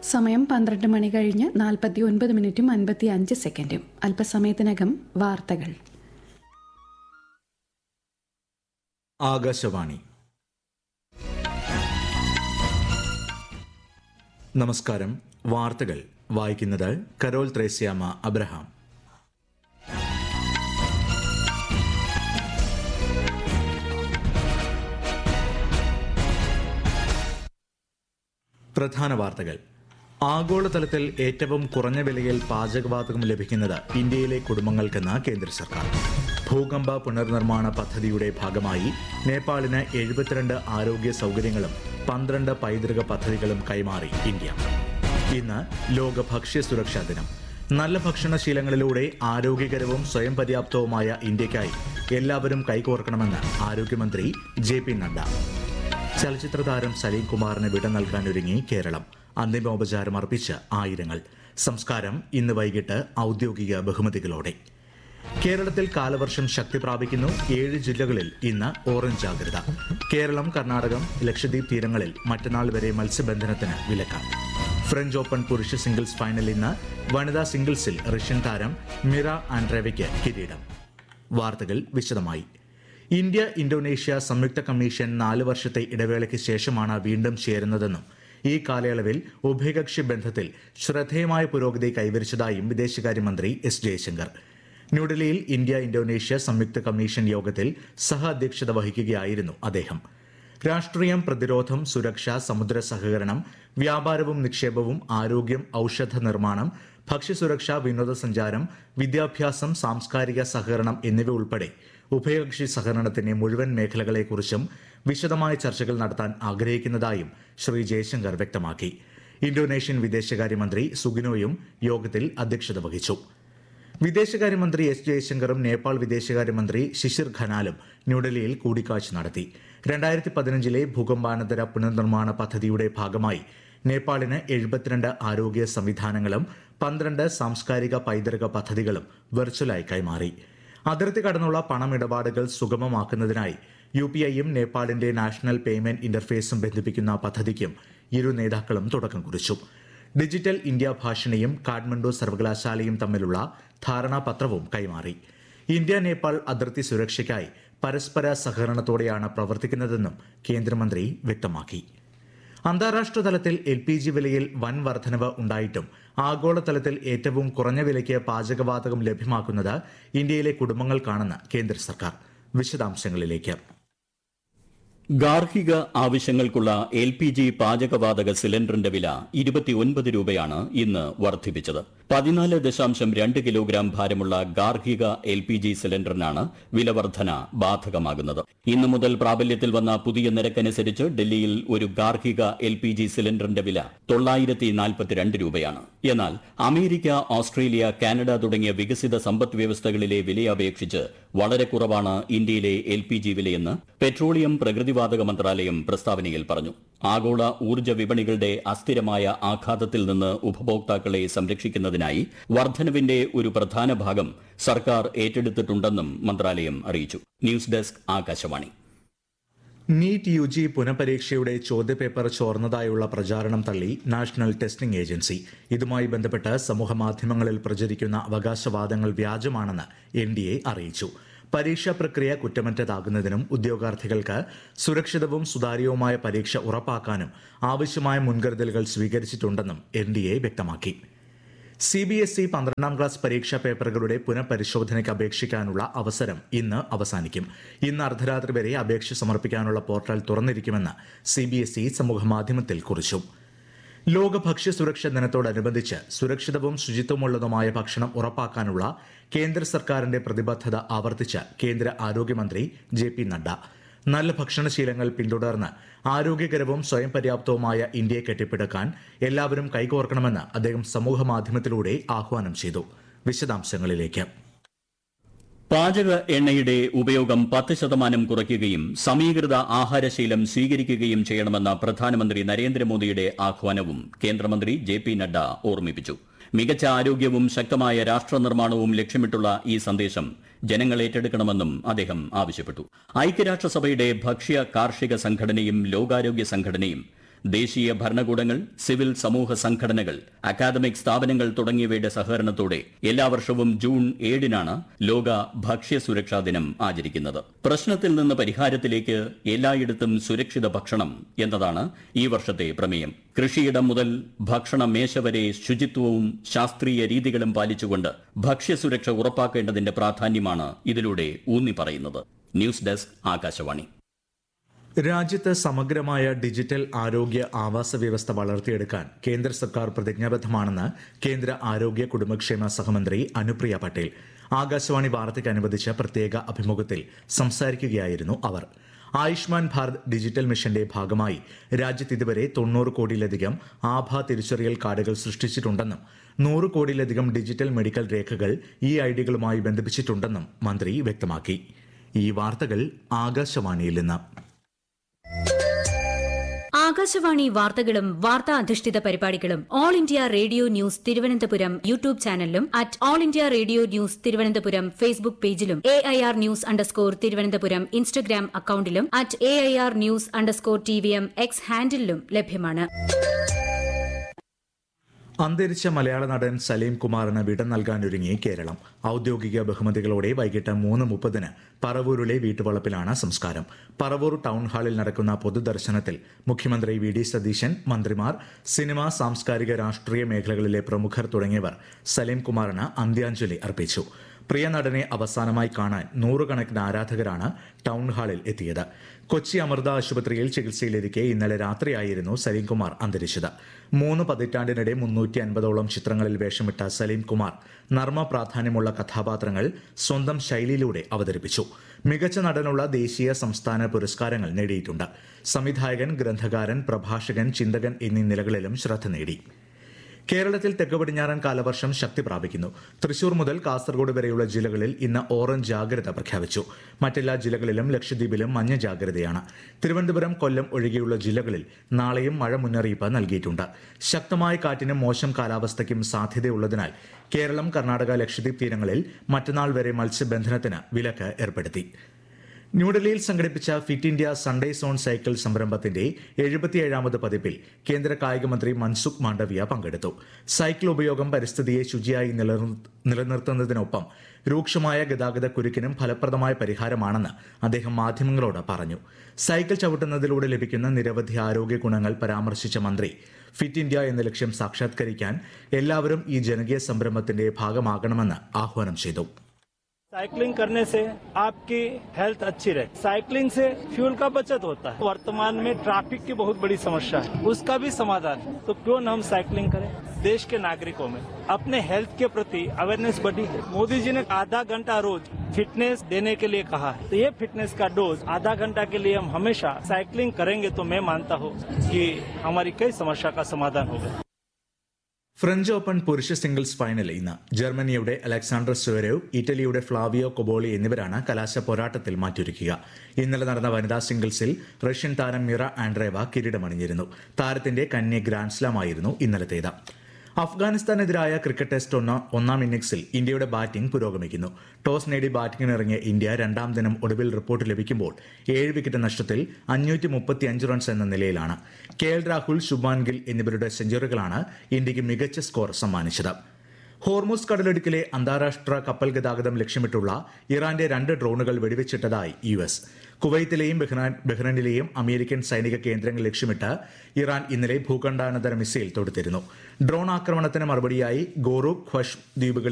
സമയം പന്ത്രണ്ട് മണി കഴിഞ്ഞ് നാൽപ്പത്തി ഒൻപത് മിനിറ്റും അൻപത്തി അഞ്ച് സെക്കൻഡും അല്പസമയത്തിനകം വാർത്തകൾ ആകാശവാണി നമസ്കാരം വാർത്തകൾ വായിക്കുന്നത് കരോൾ ത്രേസ്യാമ അബ്രഹാം പ്രധാന വാർത്തകൾ ആഗോളതലത്തിൽ ഏറ്റവും കുറഞ്ഞ വിലയിൽ പാചകവാതകം ലഭിക്കുന്നത് ഇന്ത്യയിലെ കുടുംബങ്ങൾക്കെന്ന് കേന്ദ്ര സർക്കാർ ഭൂകമ്പ പുനർനിർമ്മാണ പദ്ധതിയുടെ ഭാഗമായി നേപ്പാളിന് എഴുപത്തിരണ്ട് ആരോഗ്യ സൗകര്യങ്ങളും പന്ത്രണ്ട് പൈതൃക പദ്ധതികളും കൈമാറി ഇന്ത്യ ഇന്ന് ലോക ഭക്ഷ്യ സുരക്ഷാ ദിനം നല്ല ഭക്ഷണശീലങ്ങളിലൂടെ ആരോഗ്യകരവും സ്വയം പര്യാപ്തവുമായ ഇന്ത്യയ്ക്കായി എല്ലാവരും കൈകോർക്കണമെന്ന് ആരോഗ്യമന്ത്രി ജെ പി നഡ്ഡ ചലച്ചിത്ര താരം സലീം കുമാറിന് വിട നൽകാനൊരുങ്ങി കേരളം അന്തിമോപചാരം അർപ്പിച്ച് ആയിരങ്ങൾ സംസ്കാരം ഇന്ന് വൈകിട്ട് ഔദ്യോഗിക ബഹുമതികളോടെ കേരളത്തിൽ കാലവർഷം ശക്തി പ്രാപിക്കുന്നു ഏഴ് ജില്ലകളിൽ ഇന്ന് ഓറഞ്ച് ജാഗ്രത കേരളം കർണാടകം ലക്ഷദ്വീപ് തീരങ്ങളിൽ മറ്റന്നാൾ വരെ മത്സ്യബന്ധനത്തിന് വിലക്കാണ് ഫ്രഞ്ച് ഓപ്പൺ പുരുഷ സിംഗിൾസ് ഫൈനൽ ഇന്ന് വനിതാ സിംഗിൾസിൽ റഷ്യൻ താരം മിറ ആൻഡ്രേവയ്ക്ക് കിരീടം വാർത്തകൾ വിശദമായി ഇന്ത്യ ഇന്തോനേഷ്യ സംയുക്ത കമ്മീഷൻ നാല് വർഷത്തെ ഇടവേളയ്ക്ക് ശേഷമാണ് വീണ്ടും ചേരുന്നതെന്നും ഈ കാലയളവിൽ ഉഭയകക്ഷി ബന്ധത്തിൽ ശ്രദ്ധേയമായ പുരോഗതി കൈവരിച്ചതായും വിദേശകാര്യമന്ത്രി എസ് ജയശങ്കർ ന്യൂഡൽഹിയിൽ ഇന്ത്യ ഇന്തോനേഷ്യ സംയുക്ത കമ്മീഷൻ യോഗത്തിൽ സഹ അധ്യക്ഷത വഹിക്കുകയായിരുന്നു അദ്ദേഹം രാഷ്ട്രീയം പ്രതിരോധം സുരക്ഷ സമുദ്ര സഹകരണം വ്യാപാരവും നിക്ഷേപവും ആരോഗ്യം ഔഷധ നിർമ്മാണം ഭക്ഷ്യസുരക്ഷ വിനോദസഞ്ചാരം വിദ്യാഭ്യാസം സാംസ്കാരിക സഹകരണം എന്നിവ ഉൾപ്പെടെ ഉഭയകക്ഷി സഹകരണത്തിന്റെ മുഴുവൻ മേഖലകളെക്കുറിച്ചും വിശദമായ ചർച്ചകൾ നടത്താൻ ആഗ്രഹിക്കുന്നതായും ശ്രീ ജയശങ്കർ വ്യക്തമാക്കി ഇന്തോനേഷ്യൻ വിദേശകാര്യമന്ത്രി സുഗിനോയും യോഗത്തിൽ അധ്യക്ഷത വഹിച്ചു വിദേശകാര്യമന്ത്രി എസ് ജയശങ്കറും നേപ്പാൾ വിദേശകാര്യമന്ത്രി ശിശിർ ഖനാലും ന്യൂഡൽഹിയിൽ കൂടിക്കാഴ്ച നടത്തി രണ്ടായിരത്തി പതിനഞ്ചിലെ ഭൂകമ്പാനന്തര പുനർനിർമ്മാണ പദ്ധതിയുടെ ഭാഗമായി നേപ്പാളിന് എഴുപത്തിരണ്ട് ആരോഗ്യ സംവിധാനങ്ങളും പന്ത്രണ്ട് സാംസ്കാരിക പൈതൃക പദ്ധതികളും വെർച്വലായി കൈമാറി അതിർത്തി കടന്നുള്ള പണമിടപാടുകൾ സുഗമമാക്കുന്നതിനായി യു പി ഐയും നേപ്പാളിന്റെ നാഷണൽ പേയ്മെന്റ് ഇന്റർഫേസും ബന്ധിപ്പിക്കുന്ന പദ്ധതിക്കും ഇരു നേതാക്കളും തുടക്കം കുറിച്ചു ഡിജിറ്റൽ ഇന്ത്യ ഭാഷണിയും കാഠ്മണ്ഡു സർവകലാശാലയും തമ്മിലുള്ള ധാരണാപത്രവും കൈമാറി ഇന്ത്യ നേപ്പാൾ അതിർത്തി സുരക്ഷയ്ക്കായി പരസ്പര സഹകരണത്തോടെയാണ് പ്രവർത്തിക്കുന്നതെന്നും കേന്ദ്രമന്ത്രി വ്യക്തമാക്കി അന്താരാഷ്ട്ര തലത്തിൽ എൽ പി ജി വിലയിൽ വൻ വർധനവ് ഉണ്ടായിട്ടും ആഗോളതലത്തിൽ ഏറ്റവും കുറഞ്ഞ വിലയ്ക്ക് പാചകവാതകം ലഭ്യമാക്കുന്നത് ഇന്ത്യയിലെ കുടുംബങ്ങൾക്കാണെന്ന് കേന്ദ്ര സർക്കാർ വിശദാംശങ്ങളിലേക്ക് ഗാർഹിക ആവശ്യങ്ങൾക്കുള്ള എൽ പി ജി പാചകവാതക സിലിണ്ടറിന്റെ വില ഇരുപത്തിയൊൻപത് രൂപയാണ് ഇന്ന് വർദ്ധിപ്പിച്ചത് പതിനാല് ദശാംശം രണ്ട് കിലോഗ്രാം ഭാരമുള്ള ഗാർഹിക എൽ പി ജി സിലിണ്ടറിനാണ് വില വർധന ബാധകമാകുന്നത് ഇന്നു മുതൽ പ്രാബല്യത്തിൽ വന്ന പുതിയ നിരക്കനുസരിച്ച് ഡൽഹിയിൽ ഒരു ഗാർഹിക എൽ പി ജി സിലിണ്ടറിന്റെ വില തൊള്ളായിരത്തി നാൽപ്പത്തിരണ്ട് രൂപയാണ് എന്നാൽ അമേരിക്ക ഓസ്ട്രേലിയ കാനഡ തുടങ്ങിയ വികസിത സമ്പദ് വ്യവസ്ഥകളിലെ വിലയെ അപേക്ഷിച്ച് വളരെ കുറവാണ് ഇന്ത്യയിലെ എൽ പി ജി വിലയെന്ന് പെട്രോളിയം പ്രകൃതിവാതക മന്ത്രാലയം പ്രസ്താവനയിൽ പറഞ്ഞു ആഗോള ഊർജ്ജ വിപണികളുടെ അസ്ഥിരമായ ആഘാതത്തിൽ നിന്ന് ഉപഭോക്താക്കളെ സംരക്ഷിക്കുന്നതിനായി വർധനവിന്റെ ഒരു പ്രധാന ഭാഗം സർക്കാർ ഏറ്റെടുത്തിട്ടുണ്ടെന്നും മന്ത്രാലയം അറിയിച്ചു news desk Akashvani NEET U G പുനഃപരീക്ഷയുടെ ചോദ്യപേപ്പർ ചോർന്നതായുള്ള പ്രചാരണം തള്ളി നാഷണൽ ടെസ്റ്റിംഗ് ഏജൻസി ഇതുമായി ബന്ധപ്പെട്ട് സമൂഹമാധ്യമങ്ങളിൽ പ്രചരിക്കുന്ന അവകാശവാദങ്ങൾ വ്യാജമാണെന്ന് എൻ ഡി എ അറിയിച്ചു പരീക്ഷാ പ്രക്രിയ കുറ്റമറ്റതാകുന്നതിനും ഉദ്യോഗാർത്ഥികൾക്ക് സുരക്ഷിതവും സുതാര്യവുമായ പരീക്ഷ ഉറപ്പാക്കാനും ആവശ്യമായ മുൻകരുതലുകൾ സ്വീകരിച്ചിട്ടുണ്ടെന്നും എൻ ഡി എ വ്യക്തമാക്കി സി ബി എസ് ഇ പന്ത്രണ്ടാം ക്ലാസ് പരീക്ഷാ പേപ്പറുകളുടെ പുനഃപരിശോധനയ്ക്ക് അപേക്ഷിക്കാനുള്ള അവസരം ഇന്ന് അവസാനിക്കും ഇന്ന് അർദ്ധരാത്രി വരെ അപേക്ഷ സമർപ്പിക്കാനുള്ള പോർട്ടൽ തുറന്നിരിക്കുമെന്ന് സി ബി എസ് ഇ സമൂഹമാധ്യമത്തിൽ കുറിച്ചു ലോക ഭക്ഷ്യ സുരക്ഷാ ദിനത്തോടനുബന്ധിച്ച് സുരക്ഷിതവും ശുചിത്വമുള്ളതുമായ ഭക്ഷണം ഉറപ്പാക്കാനുള്ള കേന്ദ്ര സർക്കാരിന്റെ പ്രതിബദ്ധത ആവർത്തിച്ച് കേന്ദ്ര ആരോഗ്യമന്ത്രി ജെ പി നഡ്ഡ നല്ല ഭക്ഷണശീലങ്ങൾ പിന്തുടർന്ന് ആരോഗ്യകരവും സ്വയം പര്യാപ്തവുമായ ഇന്ത്യയെ കെട്ടിപ്പടുക്കാൻ എല്ലാവരും കൈകോർക്കണമെന്ന് അദ്ദേഹം സമൂഹമാധ്യമത്തിലൂടെ ആഹ്വാനം ചെയ്തു വിശദാംശങ്ങളിലേക്ക് പാചക എണ്ണയുടെ ഉപയോഗം പത്ത് ശതമാനം കുറയ്ക്കുകയും സമീകൃത ആഹാരശീലം സ്വീകരിക്കുകയും ചെയ്യണമെന്ന പ്രധാനമന്ത്രി നരേന്ദ്രമോദിയുടെ ആഹ്വാനവും കേന്ദ്രമന്ത്രി ജെ പി നഡ്ഡ ഓർമ്മിപ്പിച്ചു മികച്ച ആരോഗ്യവും ശക്തമായ രാഷ്ട്ര നിർമ്മാണവും ലക്ഷ്യമിട്ടുള്ള ഈ സന്ദേശം ജനങ്ങൾ ഏറ്റെടുക്കണമെന്നും അദ്ദേഹം ആവശ്യപ്പെട്ടു ഐക്യരാഷ്ട്രസഭയുടെ ഭക്ഷ്യ കാർഷിക സംഘടനയും ലോകാരോഗ്യ സംഘടനയും ദേശീയ ഭരണകൂടങ്ങൾ സിവിൽ സമൂഹ സംഘടനകൾ അക്കാദമിക് സ്ഥാപനങ്ങൾ തുടങ്ങിയവയുടെ സഹകരണത്തോടെ എല്ലാ വർഷവും ജൂൺ ഏഴിനാണ് ലോക ഭക്ഷ്യ സുരക്ഷാ ദിനം ആചരിക്കുന്നത് പ്രശ്നത്തിൽ നിന്ന് പരിഹാരത്തിലേക്ക് എല്ലായിടത്തും സുരക്ഷിത ഭക്ഷണം എന്നതാണ് ഈ വർഷത്തെ പ്രമേയം കൃഷിയിടം മുതൽ ഭക്ഷണ മേശ വരെ ശുചിത്വവും ശാസ്ത്രീയ രീതികളും പാലിച്ചുകൊണ്ട് ഭക്ഷ്യസുരക്ഷ ഉറപ്പാക്കേണ്ടതിന്റെ പ്രാധാന്യമാണ് ഇതിലൂടെ ഊന്നി പറയുന്നത് ന്യൂസ് ഡെസ്ക് ആകാശവാണി രാജ്യത്ത് സമഗ്രമായ ഡിജിറ്റൽ ആരോഗ്യ ആവാസ വ്യവസ്ഥ വളർത്തിയെടുക്കാൻ കേന്ദ്ര സർക്കാർ പ്രതിജ്ഞാബദ്ധമാണെന്ന് കേന്ദ്ര ആരോഗ്യ കുടുംബക്ഷേമ സഹമന്ത്രി അനുപ്രിയ പട്ടേൽ ആകാശവാണി വാർത്തയ്ക്ക് അനുവദിച്ച പ്രത്യേക അഭിമുഖത്തിൽ സംസാരിക്കുകയായിരുന്നു അവർ ആയുഷ്മാൻ ഭാരത് ഡിജിറ്റൽ മിഷന്റെ ഭാഗമായി രാജ്യത്ത് ഇതുവരെ തൊണ്ണൂറ് കോടിയിലധികം ആഭ തിരിച്ചറിയൽ കാർഡുകൾ സൃഷ്ടിച്ചിട്ടുണ്ടെന്നും നൂറ് കോടിയിലധികം ഡിജിറ്റൽ മെഡിക്കൽ രേഖകൾ ഈ ഐഡികളുമായി ബന്ധിപ്പിച്ചിട്ടുണ്ടെന്നും മന്ത്രി വ്യക്തമാക്കി ഈ വാർത്തകൾ ആകാശവാണിയിൽ നിന്ന് ആകാശവാണി വാർത്തകളും വാർത്താ അധിഷ്ഠിത പരിപാടികളും all India radio news Thiruvananthapuram YouTube ചാനലിലും at all India radio news Thiruvananthapuram Facebook പേജിലും A I R news underscore Thiruvananthapuram Instagram അക്കൌണ്ടിലും at A I R news underscore T V M X ഹാൻഡിലും ലഭ്യമാണ് അന്തരിച്ച മലയാള നടൻ സലീം കുമാറിന് വിട നൽകാനൊരുങ്ങി കേരളം ഔദ്യോഗിക ബഹുമതികളോടെ വൈകിട്ട് മൂന്ന് മുപ്പതിന് പറവൂരിലെ വീട്ടുവളപ്പിലാണ് സംസ്കാരം പറവൂർ ടൗൺ ഹാളിൽ നടക്കുന്ന പൊതുദർശനത്തിൽ മുഖ്യമന്ത്രി വി ഡി സതീശൻ മന്ത്രിമാർ സിനിമ സാംസ്കാരിക രാഷ്ട്രീയ മേഖലകളിലെ പ്രമുഖർ തുടങ്ങിയവർ സലീം കുമാറിന് അന്ത്യാഞ്ജലി അർപ്പിച്ചു പ്രിയ നടനെ അവസാനമായി കാണാൻ നൂറുകണക്കിന് ആരാധകരാണ് ടൗൺ ഹാളിൽ എത്തിയത് കൊച്ചി അമൃത ആശുപത്രിയിൽ ചികിത്സയിലിരിക്കെ ഇന്നലെ രാത്രിയായിരുന്നു സലീംകുമാർ അന്തരിച്ചത് മൂന്ന് പതിറ്റാണ്ടിനിടെ മുന്നൂറ്റി അൻപതോളം ചിത്രങ്ങളിൽ വേഷമിട്ട സലീംകുമാർ നർമ്മ പ്രാധാന്യമുള്ള കഥാപാത്രങ്ങൾ സ്വന്തം ശൈലിയിലൂടെ അവതരിപ്പിച്ചു മികച്ച നടനുള്ള ദേശീയ സംസ്ഥാന പുരസ്കാരങ്ങൾ നേടിയിട്ടുണ്ട് സംവിധായകൻ ഗ്രന്ഥകാരൻ പ്രഭാഷകൻ ചിന്തകൻ എന്നീ നിലകളിലും ശ്രദ്ധ നേടി കേരളത്തിൽ തെക്ക് പടിഞ്ഞാറൻ കാലവർഷം ശക്തി പ്രാപിക്കുന്നു തൃശൂർ മുതൽ കാസർഗോഡ് വരെയുള്ള ജില്ലകളിൽ ഇന്ന് ഓറഞ്ച് ജാഗ്രത പ്രഖ്യാപിച്ചു മറ്റെല്ലാ ജില്ലകളിലും ലക്ഷദ്വീപിലും മഞ്ഞ ജാഗ്രതയാണ് തിരുവനന്തപുരം കൊല്ലം ഒഴികെയുള്ള ജില്ലകളിൽ നാളെയും മഴ മുന്നറിയിപ്പ് നൽകിയിട്ടുണ്ട് ശക്തമായ കാറ്റിനും മോശം കാലാവസ്ഥയ്ക്കും സാധ്യതയുള്ളതിനാൽ കേരളം കർണാടക ലക്ഷദ്വീപ് തീരങ്ങളിൽ മറ്റന്നാൾ വരെ മത്സ്യബന്ധനത്തിന് വിലക്ക് ഏർപ്പെടുത്തി ന്യൂഡൽഹിയിൽ സംഘടിപ്പിച്ച fit India Sundays on cycle സംരംഭത്തിന്റെ എഴുപത്തിയേഴാമത് പതിപ്പിൽ കേന്ദ്ര കായികമന്ത്രി മൻസുഖ് മാണ്ഡവ്യ പങ്കെടുത്തു സൈക്കിൾ ഉപയോഗം പരിസ്ഥിതിയെ ശുചിയായി നിലനിർ- നിലനിർത്തുന്നതിനൊപ്പം രൂക്ഷമായ ഗതാഗത കുരുക്കിനും ഫലപ്രദമായ പരിഹാരമാണെന്ന് അദ്ദേഹം മാധ്യമങ്ങളോട് പറഞ്ഞു സൈക്കിൾ ചവിട്ടുന്നതിലൂടെ ലഭിക്കുന്ന നിരവധി ആരോഗ്യ ഗുണങ്ങൾ പരാമർശിച്ച മന്ത്രി ഫിറ്റ് ഇന്ത്യ എന്ന ലക്ഷ്യം സാക്ഷാത്കരിക്കാൻ എല്ലാവരും ഈ ജനകീയ സംരംഭത്തിന്റെ ഭാഗമാകണമെന്ന് ആഹ്വാനം ചെയ്തു साइकिलिंग करने से आपकी हेल्थ अच्छी रहे साइकिलिंग से फ्यूल का बचत होता है वर्तमान में ट्रैफिक की बहुत बड़ी समस्या है उसका भी समाधान है तो क्यों न हम साइकिलिंग करें देश के नागरिकों में अपने हेल्थ के प्रति अवेयरनेस बढ़ी है मोदी जी ने आधा घंटा रोज फिटनेस देने के लिए कहा है तो ये फिटनेस का डोज आधा घंटा के लिए हम हमेशा साइकिलिंग करेंगे तो मैं मानता हूँ कि हमारी कई समस्या का समाधान होगा ഫ്രഞ്ച് ഓപ്പൺ പുരുഷ സിംഗിൾസ് ഫൈനൽ ഇന്ന് ജർമ്മനിയുടെ അലക്സാണ്ടർ സ്വരവ് ഇറ്റലിയുടെ ഫ്ലാവിയോ കൊബോളി എന്നിവരാണ് കലാശ പോരാട്ടത്തിൽ മാറ്റൊരുക്കുക ഇന്നലെ നടന്ന വനിതാ സിംഗിൾസിൽ റഷ്യൻ താരം മിറ ആൻഡ്രേവ കിരീടമണിഞ്ഞിരുന്നു താരത്തിന്റെ കന്യ ഗ്രാൻഡ്സ്ലാം ആയിരുന്നു ഇന്നലത്തേത് അഫ്ഗാനിസ്ഥാനെതിരായ ക്രിക്കറ്റ് ടെസ്റ്റ് ഒന്നാം ഒന്നാം ഇന്നിംഗ്സിൽ ഇന്ത്യയുടെ ബാറ്റിംഗ് പുരോഗമിക്കുന്നു ടോസ് നേടി ബാറ്റിംഗിനിറങ്ങിയ ഇന്ത്യ രണ്ടാം ദിനം ഒടുവിൽ റിപ്പോർട്ട് ലഭിക്കുമ്പോൾ ഏഴ് വിക്കറ്റ് നഷ്ടത്തിൽ അഞ്ഞൂറ്റി മുപ്പത്തിയഞ്ച് റൺസ് എന്ന നിലയിലാണ് കെ എൽ രാഹുൽ ശുഭാൻ ഗിൽ എന്നിവരുടെ സെഞ്ചുറികളാണ് ഇന്ത്യക്ക് മികച്ച സ്കോർ സമ്മാനിച്ചത് ഹോർമൂസ് കടലിടുക്കിലെ അന്താരാഷ്ട്ര കപ്പൽ ഗതാഗതം ലക്ഷ്യമിട്ടുള്ള ഇറാന്റെ രണ്ട് ഡ്രോണുകൾ വെടിവെച്ചിട്ടതായി യു എസ് കുവൈത്തിലെയും ബഹ്റാൻ- ബഹ്റൈനിലെയും അമേരിക്കൻ സൈനിക കേന്ദ്രങ്ങൾ ലക്ഷ്യമിട്ട് ഇറാൻ ഇന്നലെ ഭൂഖണ്ഡാനന്തര മിസൈൽ തൊടുത്തിരുന്നു ഡ്രോൺ ആക്രമണത്തിന് മറുപടിയായി ഗോറു ഖ്വഷ് ദ്വീപുകളിൽ